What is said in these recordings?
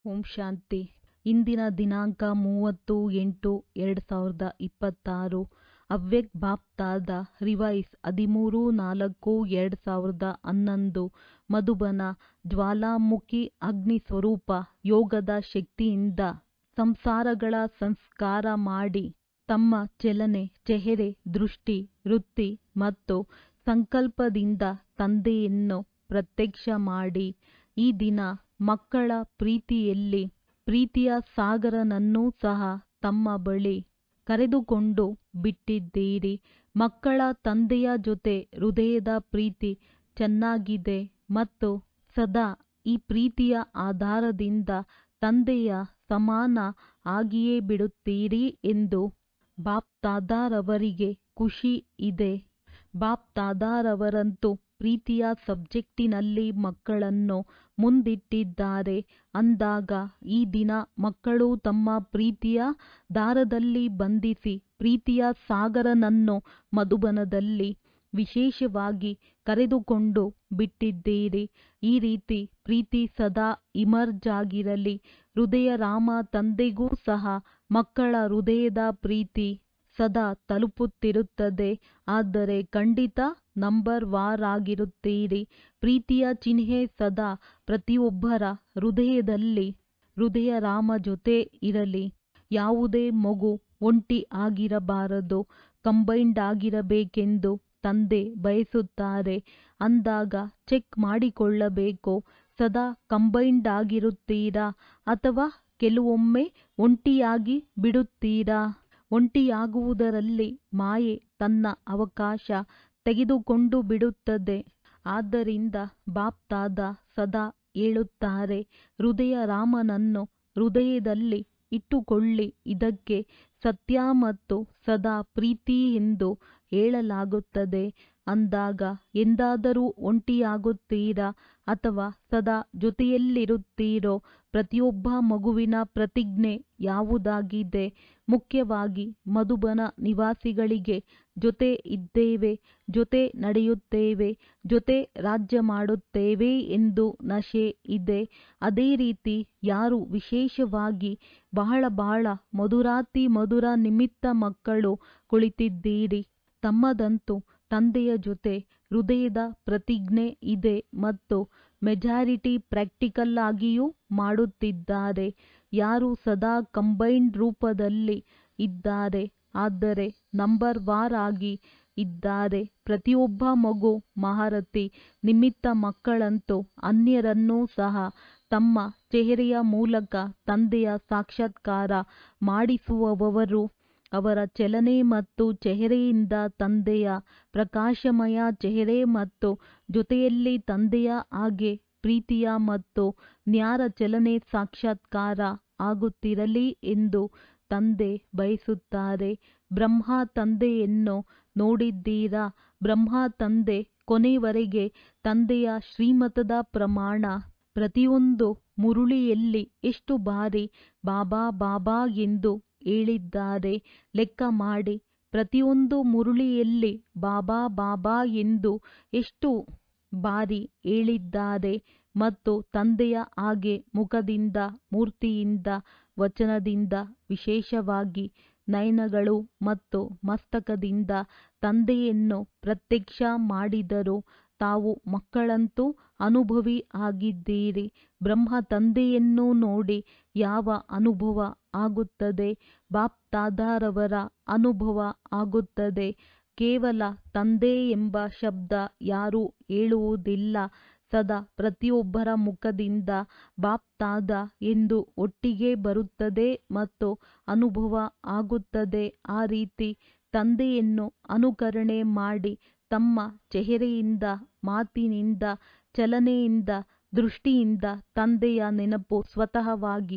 ಓಂ ಶಾಂತಿ ಇಂದಿನ ದಿನಾಂಕ ಮೂವತ್ತು ಎಂಟು ಎರಡು ಸಾವಿರದ ಇಪ್ಪತ್ತಾರು ಅವ್ಯಕ್ತ ಬಾಪ್ತಾದ ರಿವೈಸ್ ಹದಿಮೂರು ನಾಲ್ಕು ಎರಡು ಸಾವಿರದ ಹನ್ನೊಂದು ಮಧುಬನ ಜ್ವಾಲಾಮುಖಿ ಅಗ್ನಿ ಸ್ವರೂಪ ಯೋಗದ ಶಕ್ತಿಯಿಂದ ಸಂಸಾರಗಳ ಸಂಸ್ಕಾರ ಮಾಡಿ ತಮ್ಮ ಚಲನೆ ಚೆಹರೆ ದೃಷ್ಟಿ ವೃತ್ತಿ ಮತ್ತು ಸಂಕಲ್ಪದಿಂದ ತಂದೆಯನ್ನು ಪ್ರತ್ಯಕ್ಷ ಮಾಡಿ ಈ ದಿನ ಮಕ್ಕಳ ಪ್ರೀತಿಯಲ್ಲಿ ಪ್ರೀತಿಯ ಸಾಗರನನ್ನೂ ಸಹ ತಮ್ಮ ಬಳಿ ಕರೆದುಕೊಂಡು ಬಿಟ್ಟಿದ್ದೀರಿ ಮಕ್ಕಳ ತಂದೆಯ ಜೊತೆ ಹೃದಯದ ಪ್ರೀತಿ ಚೆನ್ನಾಗಿದೆ ಮತ್ತು ಸದಾ ಈ ಪ್ರೀತಿಯ ಆಧಾರದಿಂದ ತಂದೆಯ ಸಮಾನ ಆಗಿಯೇ ಬಿಡುತ್ತೀರಿ ಎಂದು ಬಾಪ್ ದಾದಾರವರಿಗೆ ಖುಷಿ ಇದೆ ಬಾಪ್ ದಾದಾರವರಂತೂ ಪ್ರೀತಿಯ ಸಬ್ಜೆಕ್ಟಿನಲ್ಲಿ ಮಕ್ಕಳನ್ನು ಮುಂದಿಟ್ಟಿದ್ದಾರೆ ಅಂದಾಗ ಈ ದಿನ ಮಕ್ಕಳು ತಮ್ಮ ಪ್ರೀತಿಯ ದಾರದಲ್ಲಿ ಬಂಧಿಸಿ ಪ್ರೀತಿಯ ಸಾಗರನನ್ನು ಮಧುಬನದಲ್ಲಿ ವಿಶೇಷವಾಗಿ ಕರೆದುಕೊಂಡು ಬಿಟ್ಟಿದ್ದೀರಿ ಈ ರೀತಿ ಪ್ರೀತಿ ಸದಾ ಇಮರ್ಜ್ ಆಗಿರಲಿ ಹೃದಯ ರಾಮ ತಂದೆಗೂ ಸಹ ಮಕ್ಕಳ ಹೃದಯದ ಪ್ರೀತಿ ಸದಾ ತಲುಪುತ್ತಿರುತ್ತದೆ ಆದರೆ ಖಂಡಿತ ನಂಬರ್ ವಾರ್ ಆಗಿರುತ್ತೀರಿ ಪ್ರೀತಿಯ ಚಿಹ್ನೆ ಸದಾ ಪ್ರತಿಯೊಬ್ಬರ ಹೃದಯದಲ್ಲಿ ಹೃದಯ ರಾಮ ಜೊತೆ ಇರಲಿ ಯಾವುದೇ ಮಗು ಒಂಟಿ ಆಗಿರಬಾರದು ಕಂಬೈಂಡ್ ಆಗಿರಬೇಕೆಂದು ತಂದೆ ಬಯಸುತ್ತಾರೆ ಅಂದಾಗ ಚೆಕ್ ಮಾಡಿಕೊಳ್ಳಬೇಕು ಸದಾ ಕಂಬೈಂಡ್ ಆಗಿರುತ್ತೀರಾ ಅಥವಾ ಕೆಲವೊಮ್ಮೆ ಒಂಟಿಯಾಗಿ ಬಿಡುತ್ತೀರಾ ಒಂಟಿಯಾಗುವುದರಲ್ಲಿ ಮಾಯೆ ತನ್ನ ಅವಕಾಶ ತೆಗೆದುಕೊಂಡು ಬಿಡುತ್ತದೆ ಆದ್ದರಿಂದ ಬಾಪ್ತಾದ ಸದಾ ಹೇಳುತ್ತಾರೆ ಹೃದಯ ರಾಮನನ್ನು ಹೃದಯದಲ್ಲಿ ಇಟ್ಟುಕೊಳ್ಳಿ ಇದಕ್ಕೆ ಸತ್ಯ ಮತ್ತು ಸದಾ ಪ್ರೀತಿ ಎಂದು ಹೇಳಲಾಗುತ್ತದೆ ಅಂದಾಗ ಎಂದಾದರೂ ಒಂಟಿಯಾಗುತ್ತೀರಾ ಅಥವಾ ಸದಾ ಜೊತೆಯಲ್ಲಿರುತ್ತೀರೋ ಪ್ರತಿಯೊಬ್ಬ ಮಗುವಿನ ಪ್ರತಿಜ್ಞೆ ಯಾವುದಾಗಿದೆ ಮುಖ್ಯವಾಗಿ ಮಧುಬನ ನಿವಾಸಿಗಳಿಗೆ ಜೊತೆ ಇದ್ದೇವೆ ಜೊತೆ ನಡೆಯುತ್ತೇವೆ ಜೊತೆ ರಾಜ್ಯ ಮಾಡುತ್ತೇವೆ ಎಂದು ನಶೆ ಇದೆ ಅದೇ ರೀತಿ ಯಾರು ವಿಶೇಷವಾಗಿ ಬಹಳ ಬಹಳ ಮಧುರಾತಿ ಮಧುರ ನಿಮಿತ್ತ ಮಕ್ಕಳು ಕುಳಿತಿದ್ದೀರಿ ತಮ್ಮದಂತೂ ತಂದೆಯ ಜೊತೆ ಹೃದಯದ ಪ್ರತಿಜ್ಞೆ ಇದೆ ಮತ್ತು ಮೆಜಾರಿಟಿ ಪ್ರಾಕ್ಟಿಕಲ್ ಆಗಿಯೂ ಮಾಡುತ್ತಿದ್ದಾರೆ ಯಾರು ಸದಾ ಕಂಬೈನ್ಡ್ ರೂಪದಲ್ಲಿ ಇದ್ದಾರೆ ಆದರೆ ನಂಬರ್ ವಾರ್ ಆಗಿ ಇದ್ದಾರೆ ಪ್ರತಿಯೊಬ್ಬ ಮಗು ಮಹಾರಥಿ ನಿಮಿತ್ತ ಮಕ್ಕಳಂತೂ ಅನ್ಯರನ್ನೂ ಸಹ ತಮ್ಮ ಚೆಹರೆಯ ಮೂಲಕ ತಂದೆಯ ಸಾಕ್ಷಾತ್ಕಾರ ಮಾಡಿಸುವವರು ಅವರ ಚಲನೆ ಮತ್ತು ಚೆಹರೆಯಿಂದ ತಂದೆಯ ಪ್ರಕಾಶಮಯ ಚೆಹರೆ ಮತ್ತು ಜೊತೆಯಲ್ಲಿ ತಂದೆಯ ಹಾಗೆ ಪ್ರೀತಿಯ ಮತ್ತು ನ್ಯಾರ ಚಲನೆ ಸಾಕ್ಷಾತ್ಕಾರ ಆಗುತ್ತಿರಲಿ ಎಂದು ತಂದೆ ಬಯಸುತ್ತಾರೆ ಬ್ರಹ್ಮ ತಂದೆಯನ್ನು ನೋಡಿದ್ದೀರಾ ಬ್ರಹ್ಮ ತಂದೆ ಕೊನೆವರೆಗೆ ತಂದೆಯ ಶ್ರೀಮತದ ಪ್ರಮಾಣ ಪ್ರತಿಯೊಂದು ಮುರುಳಿಯಲ್ಲಿ ಎಷ್ಟು ಬಾರಿ ಬಾಬಾ ಬಾಬಾ ಎಂದು ಹೇಳಿದ್ದಾರೆ ಲೆಕ್ಕ ಮಾಡಿ ಪ್ರತಿಯೊಂದು ಮುರುಳಿಯಲ್ಲಿ ಬಾಬಾ ಬಾಬಾ ಎಂದು ಎಷ್ಟು ಬಾರಿ ಹೇಳಿದ್ದಾರೆ ಮತ್ತು ತಂದೆಯ ಹಾಗೆ ಮುಖದಿಂದ ಮೂರ್ತಿಯಿಂದ ವಚನದಿಂದ ವಿಶೇಷವಾಗಿ ನಯನಗಳು ಮತ್ತು ಮಸ್ತಕದಿಂದ ತಂದೆಯನ್ನು ಪ್ರತ್ಯಕ್ಷ ಮಾಡಿದರು ತಾವು ಮಕ್ಕಳಂತೂ ಅನುಭವಿ ಆಗಿದ್ದೀರಿ ಬ್ರಹ್ಮ ತಂದೆಯನ್ನು ನೋಡಿ ಯಾವ ಅನುಭವ ಆಗುತ್ತದೆ ಬಾಪ್ ದಾದಾರವರ ಅನುಭವ ಆಗುತ್ತದೆ ಕೇವಲ ತಂದೆ ಎಂಬ ಶಬ್ದ ಯಾರೂ ಹೇಳುವುದಿಲ್ಲ ಸದಾ ಪ್ರತಿಯೊಬ್ಬರ ಮುಖದಿಂದ ಬಾಪ್ ದಾದಾ ಎಂದು ಒಟ್ಟಿಗೆ ಬರುತ್ತದೆ ಮತ್ತು ಅನುಭವ ಆಗುತ್ತದೆ ಆ ರೀತಿ ತಂದೆಯನ್ನು ಅನುಕರಣೆ ಮಾಡಿ ತಮ್ಮ ಚೆಹರೆಯಿಂದ ಮಾತಿನಿಂದ ಚಲನೆಯಿಂದ ದೃಷ್ಟಿಯಿಂದ ತಂದೆಯ ನೆನಪು ಸ್ವತಃವಾಗಿ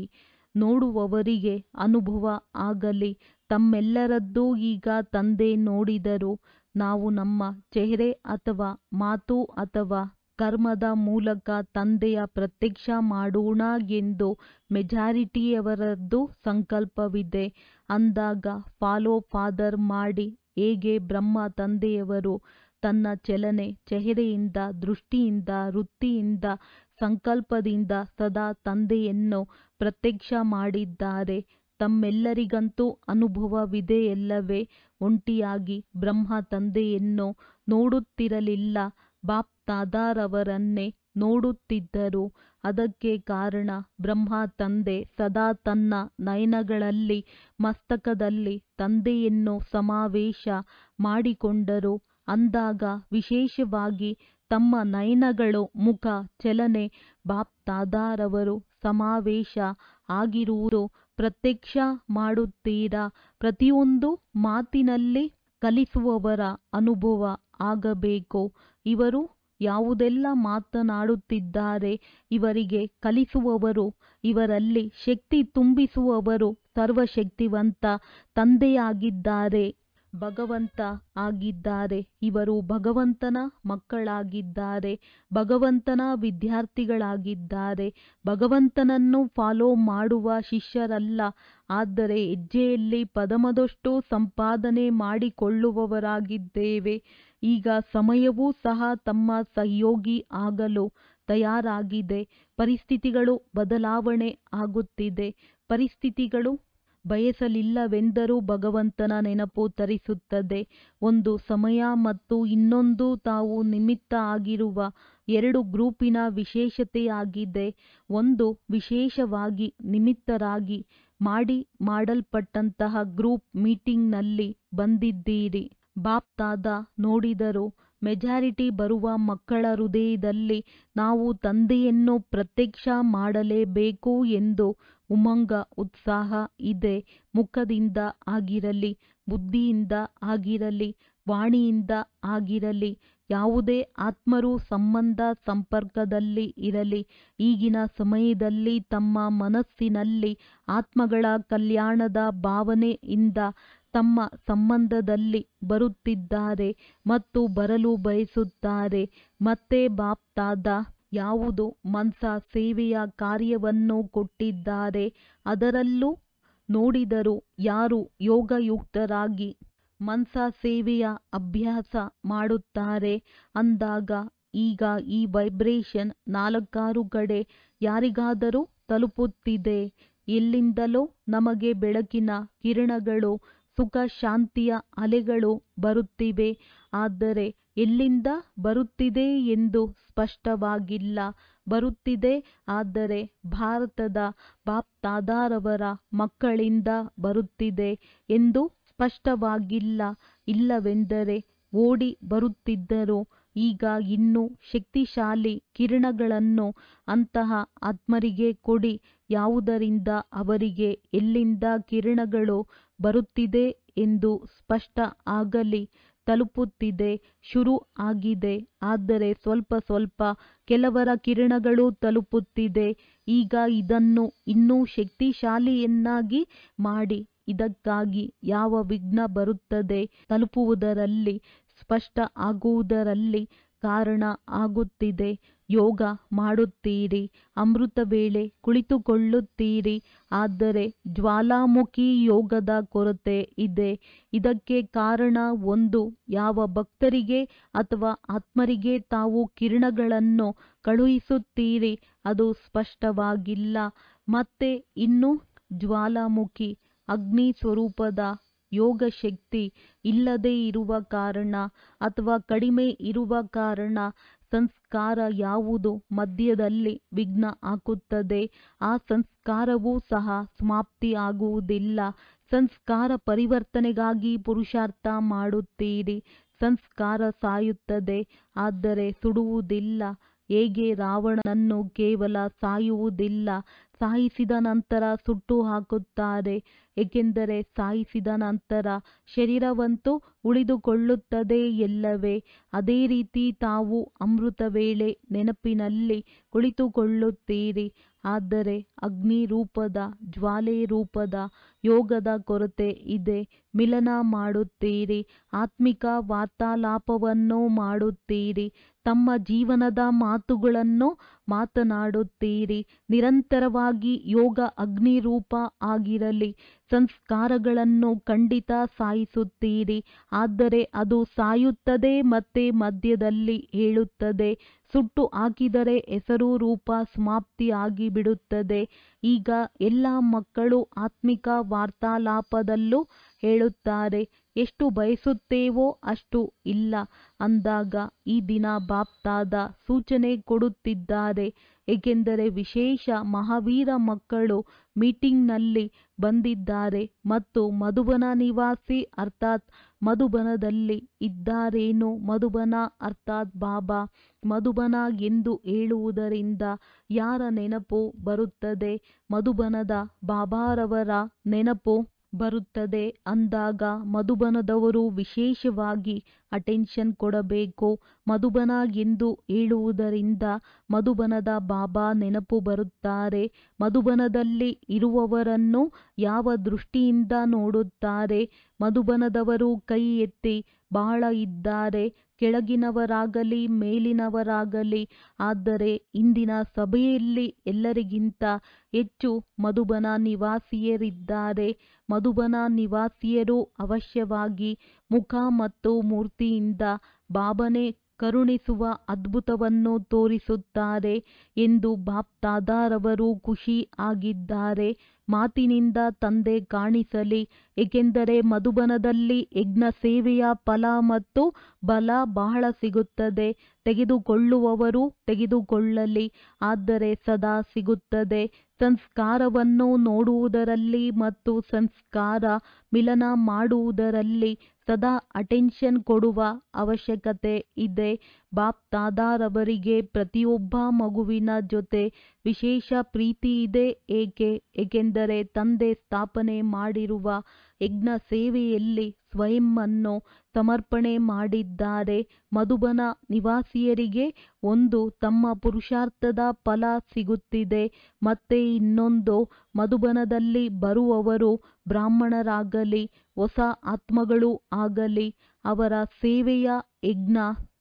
ನೋಡುವವರಿಗೆ ಅನುಭವ ಆಗಲಿ ತಮ್ಮೆಲ್ಲರದ್ದೂ ಈಗ ತಂದೆ ನೋಡಿದರು ನಾವು ನಮ್ಮ ಚೆಹರೆ ಅಥವಾ ಮಾತು ಅಥವಾ ಕರ್ಮದ ಮೂಲಕ ತಂದೆಯ ಪ್ರತ್ಯಕ್ಷ ಮಾಡೋಣ ಎಂದು ಮೆಜಾರಿಟಿಯವರದ್ದು ಸಂಕಲ್ಪವಿದೆ ಅಂದಾಗ ಫಾಲೋ ಫಾದರ್ ಮಾಡಿ ಹೇಗೆ ಬ್ರಹ್ಮ ತಂದೆಯವರು ತನ್ನ ಚಲನೆ ಚೆಹರೆಯಿಂದ ದೃಷ್ಟಿಯಿಂದ ವೃತ್ತಿಯಿಂದ ಸಂಕಲ್ಪದಿಂದ ಸದಾ ತಂದೆಯನ್ನು ಪ್ರತ್ಯಕ್ಷ ಮಾಡಿದ್ದಾರೆ ತಮ್ಮೆಲ್ಲರಿಗಂತೂ ಅನುಭವವಿದೆಯಲ್ಲವೇ ಒಂಟಿಯಾಗಿ ಬ್ರಹ್ಮ ತಂದೆಯನ್ನು ನೋಡುತ್ತಿರಲಿಲ್ಲ ಬಾಪ್ ತಾದಾರವರನ್ನೇ ನೋಡುತ್ತಿದ್ದರು ಅದಕ್ಕೆ ಕಾರಣ ಬ್ರಹ್ಮ ತಂದೆ ಸದಾ ತನ್ನ ನಯನಗಳಲ್ಲಿ ಮಸ್ತಕದಲ್ಲಿ ತಂದೆಯನ್ನು ಸಮಾವೇಶ ಮಾಡಿಕೊಂಡರು ಅಂದಾಗ ವಿಶೇಷವಾಗಿ ತಮ್ಮ ನಯನಗಳು ಮುಖ ಚಲನೆ ಬಾಪ್ ತಾದಾರವರು ಸಮಾವೇಶ ಆಗಿರುವುದು ಪ್ರತ್ಯಕ್ಷ ಮಾಡುತ್ತೀರಾ ಪ್ರತಿಯೊಂದು ಮಾತಿನಲ್ಲಿ ಕಲಿಸುವವರ ಅನುಭವ ಆಗಬೇಕು ಇವರು ಯಾವುದೆಲ್ಲ ಮಾತನಾಡುತ್ತಿದ್ದಾರೆ ಇವರಿಗೆ ಕಲಿಸುವವರು ಇವರಲ್ಲಿ ಶಕ್ತಿ ತುಂಬಿಸುವವರು ಸರ್ವಶಕ್ತಿವಂತ ತಂದೆಯಾಗಿದ್ದಾರೆ ಭಗವಂತ ಆಗಿದ್ದಾರೆ ಇವರು ಭಗವಂತನ ಮಕ್ಕಳಾಗಿದ್ದಾರೆ ಭಗವಂತನ ವಿದ್ಯಾರ್ಥಿಗಳಾಗಿದ್ದಾರೆ ಭಗವಂತನನ್ನು ಫಾಲೋ ಮಾಡುವ ಶಿಷ್ಯರಲ್ಲ ಆದರೆ ಹೆಜ್ಜೆಯಲ್ಲಿ ಪದಮದಷ್ಟು ಸಂಪಾದನೆ ಮಾಡಿಕೊಳ್ಳುವವರಾಗಿದ್ದೇವೆ ಈಗ ಸಮಯವೂ ಸಹ ತಮ್ಮ ಸಹಯೋಗಿ ಆಗಲು ತಯಾರಾಗಿದೆ ಪರಿಸ್ಥಿತಿಗಳು ಬದಲಾವಣೆ ಆಗುತ್ತಿದೆ ಪರಿಸ್ಥಿತಿಗಳು ಬಯಸಲಿಲ್ಲವೆಂದರೂ ಭಗವಂತನ ನೆನಪು ತರಿಸುತ್ತದೆ ಒಂದು ಸಮಯ ಮತ್ತು ಇನ್ನೊಂದು ತಾವು ನಿಮಿತ್ತ ಆಗಿರುವ ಎರಡು ಗ್ರೂಪಿನ ವಿಶೇಷತೆಯಾಗಿದೆ ಒಂದು ವಿಶೇಷವಾಗಿ ನಿಮಿತ್ತರಾಗಿ ಮಾಡಿ ಮಾಡಲ್ಪಟ್ಟಂತಹ ಗ್ರೂಪ್ ಮೀಟಿಂಗ್ನಲ್ಲಿ ಬಂದಿದ್ದೀರಿ ಬಾಪ್ ತಾದ ನೋಡಿದರು ಮೆಜಾರಿಟಿ ಬರುವ ಮಕ್ಕಳ ಹೃದಯದಲ್ಲಿ ನಾವು ತಂದೆಯನ್ನು ಪ್ರತ್ಯಕ್ಷ ಮಾಡಲೇಬೇಕು ಎಂದು ಉಮಂಗ ಉತ್ಸಾಹ ಇದೆ ಮುಖದಿಂದ ಆಗಿರಲಿ ಬುದ್ಧಿಯಿಂದ ಆಗಿರಲಿ ವಾಣಿಯಿಂದ ಆಗಿರಲಿ ಯಾವುದೇ ಆತ್ಮರು ಸಂಬಂಧ ಸಂಪರ್ಕದಲ್ಲಿ ಇರಲಿ ಈಗಿನ ಸಮಯದಲ್ಲಿ ತಮ್ಮ ಮನಸ್ಸಿನಲ್ಲಿ ಆತ್ಮಗಳ ಕಲ್ಯಾಣದ ಭಾವನೆಯಿಂದ ತಮ್ಮ ಸಂಬಂಧದಲ್ಲಿ ಬರುತ್ತಿದ್ದಾರೆ ಮತ್ತು ಬರಲು ಬಯಸುತ್ತಾರೆ ಮತ್ತೆ ಬಾಪ್ ತಾದ ಯಾವುದು ಮನ್ಸ ಸೇವೆಯ ಕಾರ್ಯವನ್ನು ಕೊಟ್ಟಿದ್ದಾರೆ ಅದರಲ್ಲೂ ನೋಡಿದರು ಯಾರು ಯೋಗಯುಕ್ತರಾಗಿ ಮನ್ಸ ಸೇವೆಯ ಅಭ್ಯಾಸ ಮಾಡುತ್ತಾರೆ ಅಂದಾಗ ಈಗ ಈ ವೈಬ್ರೇಷನ್ ನಾಲ್ಕಾರು ಕಡೆ ಯಾರಿಗಾದರೂ ತಲುಪುತ್ತಿದೆ ಎಲ್ಲಿಂದಲೋ ನಮಗೆ ಬೆಳಕಿನ ಕಿರಣಗಳು ಸುಖ ಶಾಂತಿಯ ಅಲೆಗಳು ಬರುತ್ತಿವೆ ಆದರೆ ಎಲ್ಲಿಂದ ಬರುತ್ತಿದೆ ಎಂದು ಸ್ಪಷ್ಟವಾಗಿಲ್ಲ ಬರುತ್ತಿದೆ ಆದರೆ ಭಾರತದ ಬಾಪ್ ತಾದಾರವರ ಮಕ್ಕಳಿಂದ ಬರುತ್ತಿದೆ ಎಂದು ಸ್ಪಷ್ಟವಾಗಿಲ್ಲ ಇಲ್ಲವೆಂದರೆ ಓಡಿ ಬರುತ್ತಿದ್ದರು ಈಗ ಇನ್ನೂ ಶಕ್ತಿಶಾಲಿ ಕಿರಣಗಳನ್ನು ಅಂತಹ ಆತ್ಮರಿಗೆ ಕೊಡಿ ಯಾವುದರಿಂದ ಅವರಿಗೆ ಎಲ್ಲಿಂದ ಕಿರಣಗಳು ಬರುತ್ತಿದೆ ಎಂದು ಸ್ಪಷ್ಟ ಆಗಲಿ ತಲುಪುತ್ತಿದೆ ಶುರು ಆಗಿದೆ ಆದರೆ ಸ್ವಲ್ಪ ಸ್ವಲ್ಪ ಕೆಲವರ ಕಿರಣಗಳು ತಲುಪುತ್ತಿದೆ ಈಗ ಇದನ್ನು ಇನ್ನೂ ಶಕ್ತಿಶಾಲಿಯನ್ನಾಗಿ ಮಾಡಿ ಇದಕ್ಕಾಗಿ ಯಾವ ವಿಘ್ನ ಬರುತ್ತದೆ ತಲುಪುವುದರಲ್ಲಿ ಸ್ಪಷ್ಟ ಆಗುವುದರಲ್ಲಿ ಕಾರಣ ಆಗುತ್ತಿದೆ ಯೋಗ ಮಾಡುತ್ತೀರಿ ಅಮೃತ ವೇಳೆ ಕುಳಿತುಕೊಳ್ಳುತ್ತೀರಿ ಆದರೆ ಜ್ವಾಲಾಮುಖಿ ಯೋಗದ ಕೊರತೆ ಇದೆ ಇದಕ್ಕೆ ಕಾರಣ ಒಂದು ಯಾವ ಭಕ್ತರಿಗೆ ಅಥವಾ ಆತ್ಮರಿಗೆ ತಾವು ಕಿರಣಗಳನ್ನು ಕಳುಹಿಸುತ್ತೀರಿ ಅದು ಸ್ಪಷ್ಟವಾಗಿಲ್ಲ ಮತ್ತೆ ಇನ್ನು ಜ್ವಾಲಾಮುಖಿ ಅಗ್ನಿ ಸ್ವರೂಪದ ಯೋಗ ಶಕ್ತಿ ಇಲ್ಲದೇ ಇರುವ ಕಾರಣ ಅಥವಾ ಕಡಿಮೆ ಇರುವ ಕಾರಣ ಸಂಸ್ಕಾರ ಯಾವುದು ಮಧ್ಯದಲ್ಲಿ ವಿಘ್ನ ಹಾಕುತ್ತದೆ ಆ ಸಂಸ್ಕಾರವೂ ಸಹ ಸಮಾಪ್ತಿ ಆಗುವುದಿಲ್ಲ ಸಂಸ್ಕಾರ ಪರಿವರ್ತನೆಗಾಗಿ ಪುರುಷಾರ್ಥ ಮಾಡುತ್ತೀರಿ ಸಂಸ್ಕಾರ ಸಾಯುತ್ತದೆ ಆದರೆ ಸುಡುವುದಿಲ್ಲ ಹೇಗೆ ರಾವಣನನ್ನು ಕೇವಲ ಸಾಯುವುದಿಲ್ಲ ಸಾಯಿಸಿದ ನಂತರ ಸುಟ್ಟು ಹಾಕುತ್ತಾರೆ ಏಕೆಂದರೆ ಸಾಯಿಸಿದ ನಂತರ ಶರೀರವಂತೂ ಉಳಿದುಕೊಳ್ಳುತ್ತದೆ ಎಲ್ಲವೇ ಅದೇ ರೀತಿ ತಾವು ಅಮೃತ ವೇಳೆ ನೆನಪಿನಲ್ಲಿ ಕುಳಿತುಕೊಳ್ಳುತ್ತೀರಿ ಆದರೆ ಅಗ್ನಿ ರೂಪದ ಜ್ವಾಲೆ ರೂಪದ ಯೋಗದ ಕೊರತೆ ಇದೆ ಮಿಲನ ಮಾಡುತ್ತೀರಿ ಆತ್ಮಿಕ ವಾರ್ತಾಲಾಪವನ್ನು ಮಾಡುತ್ತೀರಿ ತಮ್ಮ ಜೀವನದ ಮಾತುಗಳನ್ನು ಮಾತನಾಡುತ್ತೀರಿ ನಿರಂತರವಾಗಿ ಯೋಗ ಅಗ್ನಿರೂಪ ಆಗಿರಲಿ ಸಂಸ್ಕಾರಗಳನ್ನು ಖಂಡಿತ ಸಾಯಿಸುತ್ತೀರಿ ಆದರೆ ಅದು ಸಾಯುತ್ತದೆ ಮತ್ತೆ ಮಧ್ಯದಲ್ಲಿ ಹೇಳುತ್ತದೆ ಸುಟ್ಟು ಹಾಕಿದರೆ ಹೆಸರು ರೂಪ ಸಮಾಪ್ತಿ ಆಗಿಬಿಡುತ್ತದೆ ಈಗ ಎಲ್ಲ ಮಕ್ಕಳು ಆತ್ಮಿಕ ವಾರ್ತಾಲಾಪದಲ್ಲೂ ಹೇಳುತ್ತಾರೆ ಎಷ್ಟು ಬಯಸುತ್ತೇವೋ ಅಷ್ಟು ಇಲ್ಲ ಅಂದಾಗ ಈ ದಿನ ಬಾಪ್ತಾದ ಸೂಚನೆ ಕೊಡುತ್ತಿದ್ದಾರೆ ಏಕೆಂದರೆ ವಿಶೇಷ ಮಹಾವೀರ ಮಕ್ಕಳು ಮೀಟಿಂಗ್ನಲ್ಲಿ ಬಂದಿದ್ದಾರೆ ಮತ್ತು ಮಧುಬನ ನಿವಾಸಿ ಅರ್ಥಾತ್ ಮಧುಬನದಲ್ಲಿ ಇದ್ದಾರೇನು ಮಧುಬನ ಅರ್ಥಾತ್ ಬಾಬಾ ಮಧುಬನ ಎಂದು ಹೇಳುವುದರಿಂದ ಯಾರ ನೆನಪು ಬರುತ್ತದೆ ಮಧುಬನದ ಬಾಬಾರವರ ನೆನಪು ಬರುತ್ತದೆ ಅಂದಾಗ ಮಧುಬನದವರು ವಿಶೇಷವಾಗಿ ಅಟೆನ್ಷನ್ ಕೊಡಬೇಕು ಮಧುಬನ ಎಂದು ಹೇಳುವುದರಿಂದ ಮಧುಬನದ ಬಾಬಾ ನೆನಪು ಬರುತ್ತಾರೆ ಮಧುಬನದಲ್ಲಿ ಇರುವವರನ್ನು ಯಾವ ದೃಷ್ಟಿಯಿಂದ ನೋಡುತ್ತಾರೆ ಮಧುಬನದವರು ಕೈ ಎತ್ತಿ ಬಹಳ ಇದ್ದಾರೆ ಕೆಳಗಿನವರಾಗಲಿ ಮೇಲಿನವರಾಗಲಿ ಆದರೆ ಇಂದಿನ ಸಭೆಯಲ್ಲಿ ಎಲ್ಲರಿಗಿಂತ ಹೆಚ್ಚು ಮಧುಬನ ನಿವಾಸಿಯರಿದ್ದಾರೆ ಮಧುಬನ ನಿವಾಸಿಯರು ಅವಶ್ಯವಾಗಿ ಮುಖ ಮತ್ತು ಮೂರ್ತಿಯಿಂದ ಬಾಬನೆ ಕರುಣಿಸುವ ಅದ್ಭುತವನ್ನು ತೋರಿಸುತ್ತಾರೆ ಎಂದು ಬಾಪ್ತಾದಾರವರು ಖುಷಿ ಆಗಿದ್ದಾರೆ ಮಾತಿನಿಂದ ತಂದೆ ಕಾಣಿಸಲಿ ಏಕೆಂದರೆ ಮಧುಬನದಲ್ಲಿ ಯಜ್ಞ ಸೇವೆಯ ಫಲ ಮತ್ತು ಬಲ ಬಹಳ ಸಿಗುತ್ತದೆ ತೆಗೆದುಕೊಳ್ಳುವವರು ತೆಗೆದುಕೊಳ್ಳಲಿ ಆದರೆ ಸದಾ ಸಿಗುತ್ತದೆ ಸಂಸ್ಕಾರವನ್ನು ನೋಡುವುದರಲ್ಲಿ ಮತ್ತು ಸಂಸ್ಕಾರ ಮಿಲನ ಮಾಡುವುದರಲ್ಲಿ ಸದಾ ಅಟೆನ್ಷನ್ ಕೊಡುವ ಅವಶ್ಯಕತೆ ಇದೆ ಬಾಪ್ ತಾದಾರವರಿಗೆ ಪ್ರತಿಯೊಬ್ಬ ಮಗುವಿನ ಜೊತೆ ವಿಶೇಷ ಪ್ರೀತಿ ಇದೆ ಏಕೆ ಏಕೆಂದರೆ ತಂದೆ ಸ್ಥಾಪನೆ ಮಾಡಿರುವ ಯಜ್ಞ ಸೇವೆಯಲ್ಲಿ ಸ್ವಯಂ ಅನ್ನು ಸಮರ್ಪಣೆ ಮಾಡಿದ್ದಾರೆ ಮಧುಬನ ನಿವಾಸಿಯರಿಗೆ ಒಂದು ತಮ್ಮ ಪುರುಷಾರ್ಥದ ಫಲ ಸಿಗುತ್ತಿದೆ ಮತ್ತೆ ಇನ್ನೊಂದು ಮಧುಬನದಲ್ಲಿ ಬರುವವರು ಬ್ರಾಹ್ಮಣರಾಗಲಿ ಹೊಸ ಆತ್ಮಗಳು ಆಗಲಿ ಅವರ ಸೇವೆಯ ಯಜ್ಞ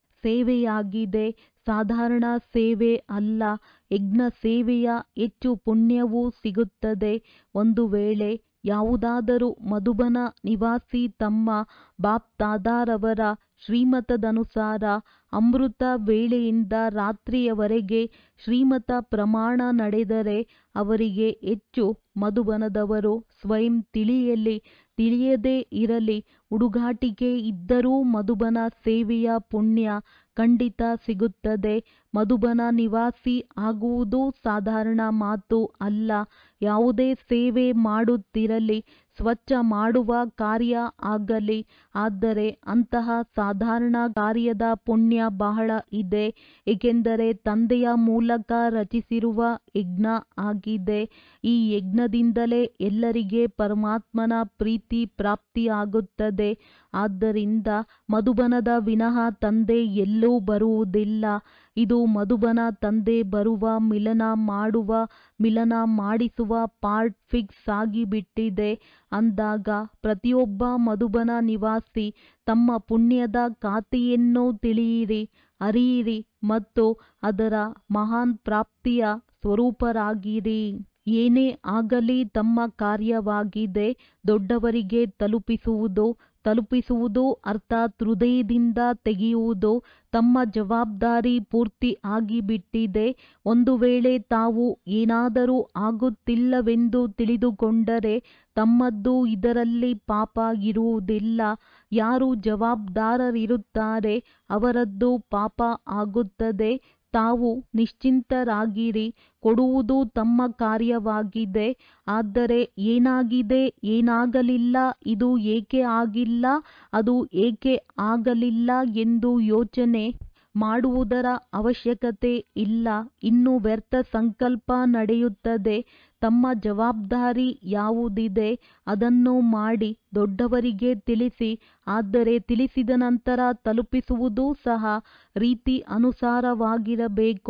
ಸೇವೆಯಾಗಿದೆ ಸಾಧಾರಣ ಸೇವೆ ಅಲ್ಲ ಯಜ್ಞ ಸೇವೆಯ ಹೆಚ್ಚು ಪುಣ್ಯವೂ ಸಿಗುತ್ತದೆ ಒಂದು ವೇಳೆ ಯಾವುದಾದರೂ ಮಧುಬನ ನಿವಾಸಿ ತಮ್ಮ ಬಾಪ್ ತಾದಾರವರ ಶ್ರೀಮತದನುಸಾರ ಅಮೃತ ವೇಳೆಯಿಂದ ರಾತ್ರಿಯವರೆಗೆ ಶ್ರೀಮತ ಪ್ರಮಾಣ ನಡೆದರೆ ಅವರಿಗೆ ಹೆಚ್ಚು ಮಧುಬನದವರು ಸ್ವಯಂ ತಿಳಿಯಲಿ ತಿಳಿಯದೇ ಇರಲಿ ಹುಡುಗಾಟಿಕೆ ಇದ್ದರೂ ಮಧುಬನ ಸೇವೆಯ ಪುಣ್ಯ ಖಂಡಿತ ಸಿಗುತ್ತದೆ ಮಧುಬನ ನಿವಾಸಿ ಆಗುವುದು ಸಾಧಾರಣ ಮಾತು ಅಲ್ಲ ಯಾವುದೇ ಸೇವೆ ಮಾಡುತ್ತಿರಲಿ ಸ್ವಚ್ಛ ಮಾಡುವ ಕಾರ್ಯ ಆಗಲಿ ಆದರೆ ಅಂತಹ ಸಾಧಾರಣ ಕಾರ್ಯದ ಪುಣ್ಯ ಬಹಳ ಇದೆ ಏಕೆಂದರೆ ತಂದೆಯ ಮೂಲಕ ರಚಿಸಿರುವ ಯಜ್ಞ ಆಗಿದೆ ಈ ಯಜ್ಞದಿಂದಲೇ ಎಲ್ಲರಿಗೆ ಪರಮಾತ್ಮನ ಪ್ರೀತಿ ಪ್ರಾಪ್ತಿಯಾಗುತ್ತದೆ ಆದ್ದರಿಂದ ಮಧುಬನದ ವಿನಃ ತಂದೆ ಎಲ್ಲೂ ಬರುವುದಿಲ್ಲ ಇದು ಮಧುಬನ ತಂದೆ ಬರುವ ಮಿಲನ ಮಾಡುವ ಮಿಲನ ಮಾಡಿಸುವ ಪಾರ್ಟ್ ಫಿಕ್ಸ್ ಆಗಿಬಿಟ್ಟಿದೆ ಅಂದಾಗ ಪ್ರತಿಯೊಬ್ಬ ಮಧುಬನ ನಿವಾಸಿ ತಮ್ಮ ಪುಣ್ಯದ ಖಾತೆಯನ್ನು ತಿಳಿಯಿರಿ ಅರಿಯಿರಿ ಮತ್ತು ಅದರ ಮಹಾನ್ ಪ್ರಾಪ್ತಿಯ ಸ್ವರೂಪರಾಗಿರಿ ಏನೇ ಆಗಲಿ ತಮ್ಮ ಕಾರ್ಯವಾಗಿದೆ ದೊಡ್ಡವರಿಗೆ ತಲುಪಿಸುವುದು ತಲುಪಿಸುವುದು ಅರ್ಥಾತ್ ಹೃದಯದಿಂದ ತೆಗೆಯುವುದು ತಮ್ಮ ಜವಾಬ್ದಾರಿ ಪೂರ್ತಿ ಆಗಿಬಿಟ್ಟಿದೆ ಒಂದು ವೇಳೆ ತಾವು ಏನಾದರೂ ಆಗುತ್ತಿಲ್ಲವೆಂದು ತಿಳಿದುಕೊಂಡರೆ ತಮ್ಮದ್ದು ಇದರಲ್ಲಿ ಪಾಪ ಇರುವುದಿಲ್ಲ ಯಾರು ಜವಾಬ್ದಾರರಿರುತ್ತಾರೆ ಅವರದ್ದು ಪಾಪ ಆಗುತ್ತದೆ ತಾವು ನಿಶ್ಚಿಂತರಾಗಿರಿ ಕೊಡುವುದು ತಮ್ಮ ಕಾರ್ಯವಾಗಿದೆ ಆದರೆ ಏನಾಗಿದೆ ಏನಾಗಲಿಲ್ಲ ಇದು ಏಕೆ ಆಗಿಲ್ಲ ಅದು ಏಕೆ ಆಗಲಿಲ್ಲ ಎಂದು ಯೋಚನೆ ಮಾಡುವುದರ ಅವಶ್ಯಕತೆ ಇಲ್ಲ ಇನ್ನು ವ್ಯರ್ಥ ಸಂಕಲ್ಪ ನಡೆಯುತ್ತದೆ ತಮ್ಮ ಜವಾಬ್ದಾರಿ ಯಾವುದಿದೆ ಅದನ್ನು ಮಾಡಿ ದೊಡ್ಡವರಿಗೆ ತಿಳಿಸಿ ಆದರೆ ತಿಳಿಸಿದ ನಂತರ ತಲುಪಿಸುವುದೂ ಸಹ ರೀತಿ ಅನುಸಾರವಾಗಿರಬೇಕು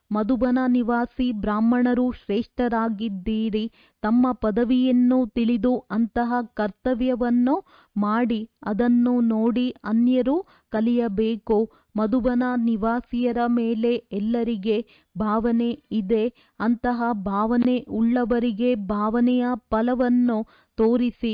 ಮಧುಬನ ನಿವಾಸಿ ಬ್ರಾಹ್ಮಣರು ಶ್ರೇಷ್ಠರಾಗಿದ್ದೀರಿ ತಮ್ಮ ಪದವಿಯನ್ನು ತಿಳಿದು ಅಂತಹ ಕರ್ತವ್ಯವನ್ನು ಮಾಡಿ ಅದನ್ನು ನೋಡಿ ಅನ್ಯರು ಕಲಿಯಬೇಕು ಮಧುಬನ ನಿವಾಸಿಯರ ಮೇಲೆ ಎಲ್ಲರಿಗೆ ಭಾವನೆ ಇದೆ ಅಂತಹ ಭಾವನೆ ಉಳ್ಳವರಿಗೆ ಭಾವನೆಯ ಫಲವನ್ನು ತೋರಿಸಿ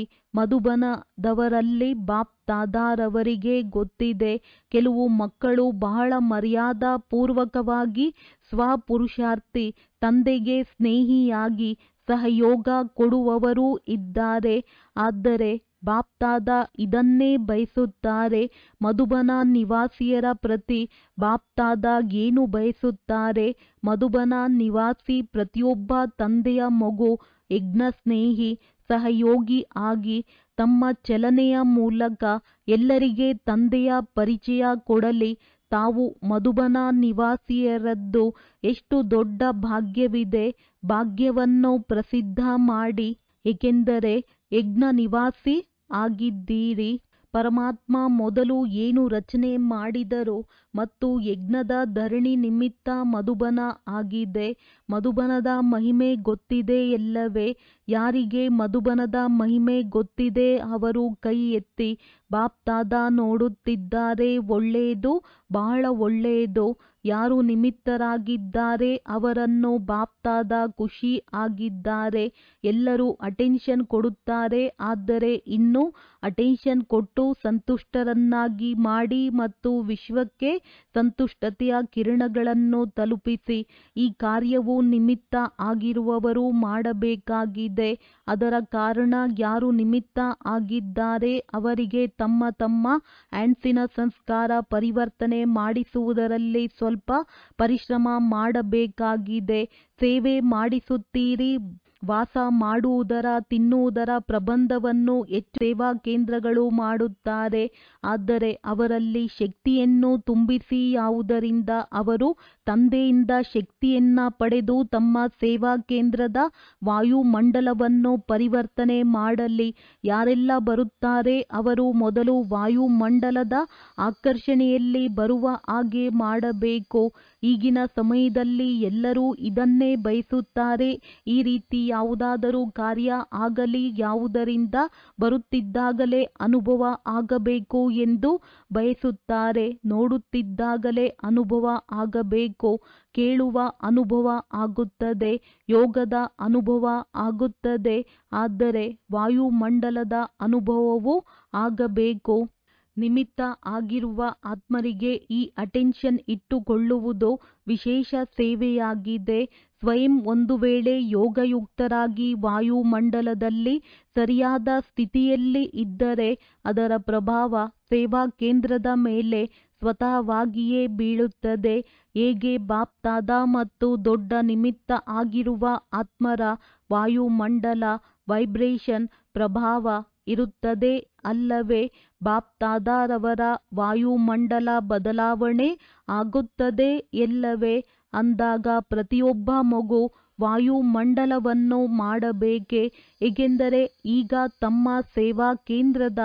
ಮಧುಬನದವರಲ್ಲಿ ಬಾಪ್ ದಾದಾರವರಿಗೆ ಗೊತ್ತಿದೆ ಕೆಲವು ಮಕ್ಕಳು ಬಹಳ ಮರ್ಯಾದಾ ಪೂರ್ವಕವಾಗಿ ಸ್ವಪುರುಷಾರ್ಥಿ ತಂದೆಗೆ ಸ್ನೇಹಿಯಾಗಿ ಸಹಯೋಗ ಕೊಡುವವರೂ ಇದ್ದಾರೆ ಆದರೆ ಬಾಪ್ತಾದ ಇದನ್ನೇ ಬಯಸುತ್ತಾರೆ ಮಧುಬನ ನಿವಾಸಿಯರ ಪ್ರತಿ ಬಾಪ್ತಾದ ಏನು ಬಯಸುತ್ತಾರೆ ಮಧುಬನ ನಿವಾಸಿ ಪ್ರತಿಯೊಬ್ಬ ತಂದೆಯ ಮಗು ಯಜ್ಞ ಸ್ನೇಹಿ ಸಹಯೋಗಿ ಆಗಿ ತಮ್ಮ ಚಲನೆಯ ಮೂಲಕ ಎಲ್ಲರಿಗೆ ತಂದೆಯ ಪರಿಚಯ ಕೊಡಲಿ ತಾವು ಮಧುಬನ ನಿವಾಸಿಯರದ್ದು ಎಷ್ಟು ದೊಡ್ಡ ಭಾಗ್ಯವಿದೆ ಭಾಗ್ಯವನ್ನು ಪ್ರಸಿದ್ಧ ಮಾಡಿ ಏಕೆಂದರೆ ಯಜ್ಞ ನಿವಾಸಿ ಆಗಿದ್ದೀರಿ ಪರಮಾತ್ಮ ಮೊದಲು ಏನು ರಚನೆ ಮಾಡಿದರು ಮತ್ತು ಯಜ್ಞದ ಧರಣಿ ನಿಮಿತ್ತ ಮಧುಬನ ಆಗಿದೆ ಮಧುಬನದ ಮಹಿಮೆ ಗೊತ್ತಿದೆ ಎಲ್ಲವೇ ಯಾರಿಗೆ ಮಧುಬನದ ಮಹಿಮೆ ಗೊತ್ತಿದೆ ಅವರು ಕೈ ಎತ್ತಿ ಬಾಪ್ತಾದ ನೋಡುತ್ತಿದ್ದಾರೆ ಒಳ್ಳೆಯದು ಬಹಳ ಒಳ್ಳೆಯದು ಯಾರು ನಿಮಿತ್ತರಾಗಿದ್ದಾರೆ ಅವರನ್ನು ಬಾಪ್ತಾದ ಖುಷಿ ಆಗಿದ್ದಾರೆ ಎಲ್ಲರೂ ಅಟೆನ್ಷನ್ ಕೊಡುತ್ತಾರೆ ಆದರೆ ಇನ್ನೂ ಅಟೆನ್ಷನ್ ಕೊಟ್ಟು ಸಂತುಷ್ಟರನ್ನಾಗಿ ಮಾಡಿ ಮತ್ತು ವಿಶ್ವಕ್ಕೆ ಸಂತುಷ್ಟತೆಯ ಕಿರಣಗಳನ್ನು ತಲುಪಿಸಿ ಈ ಕಾರ್ಯವು ನಿಮಿತ್ತ ಆಗಿರುವವರು ಮಾಡಬೇಕಾಗಿದೆ ಅದರ ಕಾರಣ ಯಾರು ನಿಮಿತ್ತ ಆಗಿದ್ದಾರೆ ಅವರಿಗೆ ತಮ್ಮ ತಮ್ಮ ಹ್ಯಾಂಡ್ಸಿನ ಸಂಸ್ಕಾರ ಪರಿವರ್ತನೆ ಮಾಡಿಸುವುದರಲ್ಲಿ ಸ್ವಲ್ಪ ಪರಿಶ್ರಮ ಮಾಡಬೇಕಾಗಿದೆ ಸೇವೆ ಮಾಡಿಸುತ್ತೀರಿ ವಾಸ ಮಾಡುವುದರ ತಿನ್ನುವುದರ ಪ್ರಬಂಧವನ್ನು ಹೆಚ್ಚು ಸೇವಾ ಕೇಂದ್ರಗಳು ಮಾಡುತ್ತಾರೆ ಆದರೆ ಅವರಲ್ಲಿ ಶಕ್ತಿಯನ್ನು ತುಂಬಿಸಿ ಯಾವುದರಿಂದ ಅವರು ತಂದೆಯಿಂದ ಶಕ್ತಿಯನ್ನ ಪಡೆದು ತಮ್ಮ ಸೇವಾ ಕೇಂದ್ರದ ವಾಯುಮಂಡಲವನ್ನು ಪರಿವರ್ತನೆ ಮಾಡಲಿ ಯಾರೆಲ್ಲ ಬರುತ್ತಾರೆ ಅವರು ಮೊದಲು ವಾಯುಮಂಡಲದ ಆಕರ್ಷಣೆಯಲ್ಲಿ ಬರುವ ಹಾಗೆ ಮಾಡಬೇಕು ಈಗಿನ ಸಮಯದಲ್ಲಿ ಎಲ್ಲರೂ ಇದನ್ನೇ ಬಯಸುತ್ತಾರೆ ಈ ರೀತಿ ಯಾವುದಾದರೂ ಕಾರ್ಯ ಆಗಲಿ ಯಾವುದರಿಂದ ಬರುತ್ತಿದ್ದಾಗಲೇ ಅನುಭವ ಆಗಬೇಕು ಎಂದು ಬಯಸುತ್ತಾರೆ ನೋಡುತ್ತಿದ್ದಾಗಲೇ ಅನುಭವ ಆಗಬೇಕು ಕೇಳುವ ಅನುಭವ ಆಗುತ್ತದೆ ಯೋಗದ ಅನುಭವ ಆಗುತ್ತದೆ ಆದರೆ ವಾಯುಮಂಡಲದ ಅನುಭವವೂ ಆಗಬೇಕು ನಿಮಿತ್ತ ಆಗಿರುವ ಆತ್ಮರಿಗೆ ಈ ಅಟೆನ್ಷನ್ ಇಟ್ಟುಕೊಳ್ಳುವುದು ವಿಶೇಷ ಸೇವೆಯಾಗಿದೆ ಸ್ವಯಂ ಒಂದು ವೇಳೆ ಯೋಗಯುಕ್ತರಾಗಿ ವಾಯುಮಂಡಲದಲ್ಲಿ ಸರಿಯಾದ ಸ್ಥಿತಿಯಲ್ಲಿ ಇದ್ದರೆ ಅದರ ಪ್ರಭಾವ ಸೇವಾ ಕೇಂದ್ರದ ಮೇಲೆ ಸ್ವತಃವಾಗಿಯೇ ಬೀಳುತ್ತದೆ ಹೇಗೆ ಬಾಪ್ತಾದ ಮತ್ತು ದೊಡ್ಡ ನಿಮಿತ್ತ ಆಗಿರುವ ಆತ್ಮರ ವಾಯುಮಂಡಲ ವೈಬ್ರೇಷನ್ ಪ್ರಭಾವ ಇರುತ್ತದೆ ಅಲ್ಲವೇ ಬಾಪ್ತಾದಾರವರ ವಾಯುಮಂಡಲ ಬದಲಾವಣೆ ಆಗುತ್ತದೆ ಎಲ್ಲವೇ ಅಂದಾಗ ಪ್ರತಿಯೊಬ್ಬ ಮಗು ವಾಯುಮಂಡಲವನ್ನು ಮಾಡಬೇಕೆ ಏಕೆಂದರೆ ಈಗ ತಮ್ಮ ಸೇವಾ ಕೇಂದ್ರದ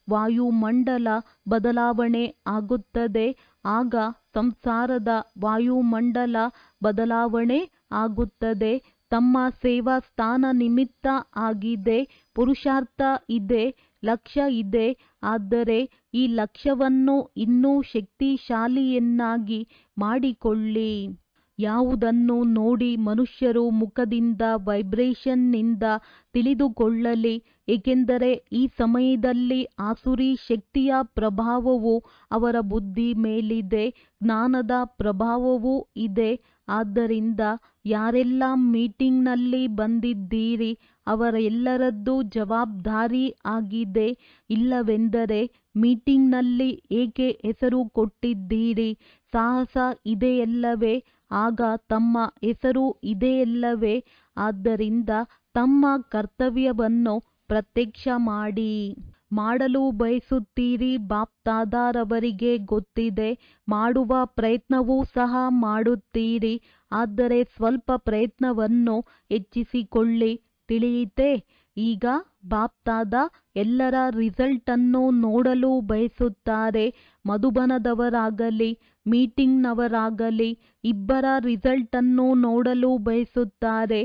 ವಾಯುಮಂಡಲ ಬದಲಾವಣೆ ಆಗುತ್ತದೆ ಆಗ ಸಂಸಾರದ ವಾಯುಮಂಡಲ ಬದಲಾವಣೆ ಆಗುತ್ತದೆ ತಮ್ಮ ಸೇವಾ ಸ್ಥಾನ ನಿಮಿತ್ತ ಆಗಿದೆ ಪುರುಷಾರ್ಥ ಇದೆ ಲಕ್ಷ್ಯ ಇದೆ ಆದರೆ ಈ ಲಕ್ಷ್ಯವನ್ನು ಇನ್ನೂ ಶಕ್ತಿಶಾಲಿಯನ್ನಾಗಿ ಮಾಡಿಕೊಳ್ಳಿ ಯಾವುದನ್ನು ನೋಡಿ ಮನುಷ್ಯರು ಮುಖದಿಂದ ವೈಬ್ರೇಷನ್ನಿಂದ ತಿಳಿದುಕೊಳ್ಳಲಿ ಏಕೆಂದರೆ ಈ ಸಮಯದಲ್ಲಿ ಆಸುರಿ ಶಕ್ತಿಯ ಪ್ರಭಾವವು ಅವರ ಬುದ್ಧಿ ಮೇಲಿದೆ ಜ್ಞಾನದ ಪ್ರಭಾವವೂ ಇದೆ ಆದ್ದರಿಂದ ಯಾರೆಲ್ಲ ಮೀಟಿಂಗ್ನಲ್ಲಿ ಬಂದಿದ್ದೀರಿ ಅವರೆಲ್ಲರದ್ದು ಜವಾಬ್ದಾರಿ ಆಗಿದೆ ಇಲ್ಲವೆಂದರೆ ಮೀಟಿಂಗ್ನಲ್ಲಿ ಏಕೆ ಹೆಸರು ಕೊಟ್ಟಿದ್ದೀರಿ ಸಾಹಸ ಇದೆಯಲ್ಲವೇ ಆಗ ತಮ್ಮ ಹೆಸರು ಇದೆಯಲ್ಲವೇ ಆದ್ದರಿಂದ ತಮ್ಮ ಕರ್ತವ್ಯವನ್ನು ಪ್ರತ್ಯಕ್ಷ ಮಾಡಿ ಮಾಡಲು ಬಯಸುತ್ತೀರಿ ಬಾಪ್ತಾದಾರವರಿಗೆ ಗೊತ್ತಿದೆ ಮಾಡುವ ಪ್ರಯತ್ನವೂ ಸಹ ಮಾಡುತ್ತೀರಿ ಆದರೆ ಸ್ವಲ್ಪ ಪ್ರಯತ್ನವನ್ನು ಹೆಚ್ಚಿಸಿಕೊಳ್ಳಿ ತಿಳಿಯಿತೆ ಈಗ ಬಾಪ್ತಾದ ಎಲ್ಲರ ರಿಸಲ್ಟನ್ನು ನೋಡಲು ಬಯಸುತ್ತಾರೆ ಮಧುಬನದವರಾಗಲಿ ಮೀಟಿಂಗ್ನವರಾಗಲಿ ಇಬ್ಬರ ರಿಸಲ್ಟನ್ನು ನೋಡಲು ಬಯಸುತ್ತಾರೆ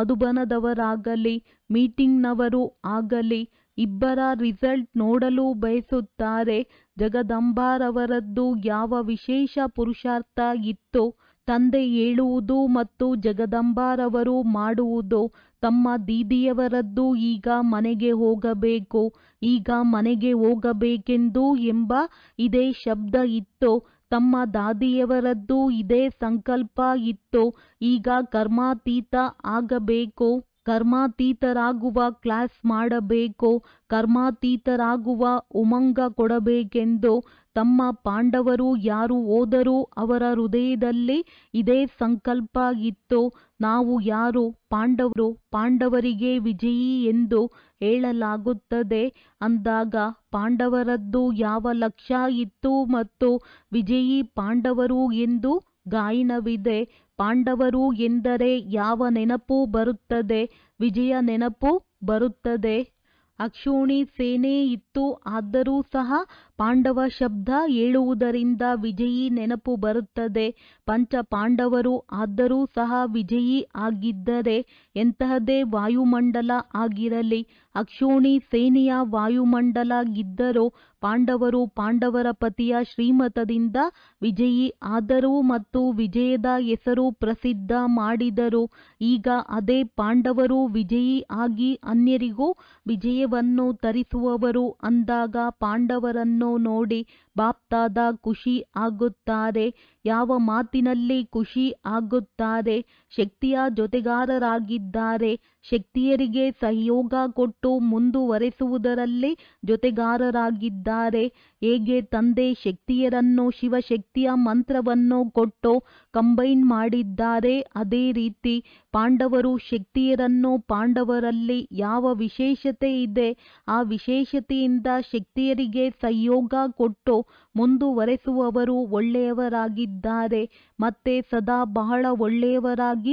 ಮಧುಬನದವರಾಗಲಿ ಮೀಟಿಂಗ್ನವರು ಆಗಲಿ ಇಬ್ಬರ ರಿಸಲ್ಟ್ ನೋಡಲು ಬಯಸುತ್ತಾರೆ ಜಗದಂಬಾರವರದ್ದು ಯಾವ ವಿಶೇಷ ಪುರುಷಾರ್ಥ ಇತ್ತು ತಂದೆ ಹೇಳುವುದು ಮತ್ತು ಜಗದಂಬಾರವರು ಮಾಡುವುದು ತಮ್ಮ ದೀದಿಯವರದ್ದು ಈಗ ಮನೆಗೆ ಹೋಗಬೇಕು ಈಗ ಮನೆಗೆ ಹೋಗಬೇಕೆಂದು ಎಂಬ ಇದೇ ಶಬ್ದ ಇತ್ತು ತಮ್ಮ ದಾದಿಯವರದ್ದು ಇದೇ ಸಂಕಲ್ಪ ಇತ್ತು ಈಗ ಕರ್ಮಾತೀತ ಆಗಬೇಕು ಕರ್ಮಾತೀತರಾಗುವ ಕ್ಲಾಸ್ ಮಾಡಬೇಕು ಕರ್ಮಾತೀತರಾಗುವ ಉಮಂಗ ಕೊಡಬೇಕೆಂದು ತಮ್ಮ ಪಾಂಡವರು ಯಾರು ಹೋದರೂ ಅವರ ಹೃದಯದಲ್ಲಿ ಇದೇ ಸಂಕಲ್ಪ ಇತ್ತು ನಾವು ಯಾರು ಪಾಂಡವರು ಪಾಂಡವರಿಗೆ ವಿಜಯಿ ಎಂದು ಹೇಳಲಾಗುತ್ತದೆ ಅಂದಾಗ ಪಾಂಡವರದ್ದು ಯಾವ ಲಕ್ಷ್ಯ ಇತ್ತು ಮತ್ತು ವಿಜಯಿ ಪಾಂಡವರು ಎಂದು ಗಾಯನವಿದೆ ಪಾಂಡವರು ಎಂದರೆ ಯಾವ ನೆನಪು ಬರುತ್ತದೆ ವಿಜಯ ನೆನಪು ಬರುತ್ತದೆ ಅಕ್ಷೋಣಿ ಸೇನೆ ಇತ್ತು ಆದರೂ ಸಹ ಪಾಂಡವ ಶಬ್ದ ಹೇಳುವುದರಿಂದ ವಿಜಯಿ ನೆನಪು ಬರುತ್ತದೆ ಪಂಚ ಪಾಂಡವರು ಆದರೂ ಸಹ ವಿಜಯಿ ಆಗಿದ್ದರೆ ಎಂತಹದೇ ವಾಯುಮಂಡಲ ಆಗಿರಲಿ ಅಕ್ಷೋಣಿ ಸೇನೆಯ ವಾಯುಮಂಡಲ ಇದ್ದರೂ ಪಾಂಡವರು ಪಾಂಡವರ ಪತಿಯ ಶ್ರೀಮತದಿಂದ ವಿಜಯಿ ಆದರು ಮತ್ತು ವಿಜಯದ ಹೆಸರು ಪ್ರಸಿದ್ಧ ಮಾಡಿದರು ಈಗ ಅದೇ ಪಾಂಡವರು ವಿಜಯಿ ಆಗಿ ಅನ್ಯರಿಗೂ ವಿಜಯವನ್ನು ತರಿಸುವವರು ಅಂದಾಗ ಪಾಂಡವರನ್ನು ನೋಡಿ ಬಾಪ್ತಾದ ಖುಷಿ ಆಗುತ್ತಾರೆ ಯಾವ ಮಾತಿನಲ್ಲಿ ಖುಷಿ ಆಗುತ್ತಾರೆ ಶಕ್ತಿಯ ಜೊತೆಗಾರರಾಗಿದ್ದಾರೆ ಶಕ್ತಿಯರಿಗೆ ಸಹಯೋಗ ಕೊಟ್ಟು ಮುಂದುವರೆಸುವುದರಲ್ಲಿ ಜೊತೆಗಾರರಾಗಿದ್ದಾರೆ ಹೇಗೆ ತಂದೆ ಶಕ್ತಿಯರನ್ನು ಶಿವಶಕ್ತಿಯ ಮಂತ್ರವನ್ನು ಕೊಟ್ಟು ಕಂಬೈನ್ ಮಾಡಿದ್ದಾರೆ ಅದೇ ರೀತಿ ಪಾಂಡವರು ಶಕ್ತಿಯರನ್ನು ಪಾಂಡವರಲ್ಲಿ ಯಾವ ವಿಶೇಷತೆ ಇದೆ ಆ ವಿಶೇಷತೆಯಿಂದ ಶಕ್ತಿಯರಿಗೆ ಸಹಯೋಗ ಕೊಟ್ಟು ಮುಂದುವರೆಸುವವರು ಒಳ್ಳೆಯವರಾಗಿದ್ದಾರೆ ಮತ್ತೆ ಸದಾ ಬಹಳ ಒಳ್ಳೆಯವರಾಗಿ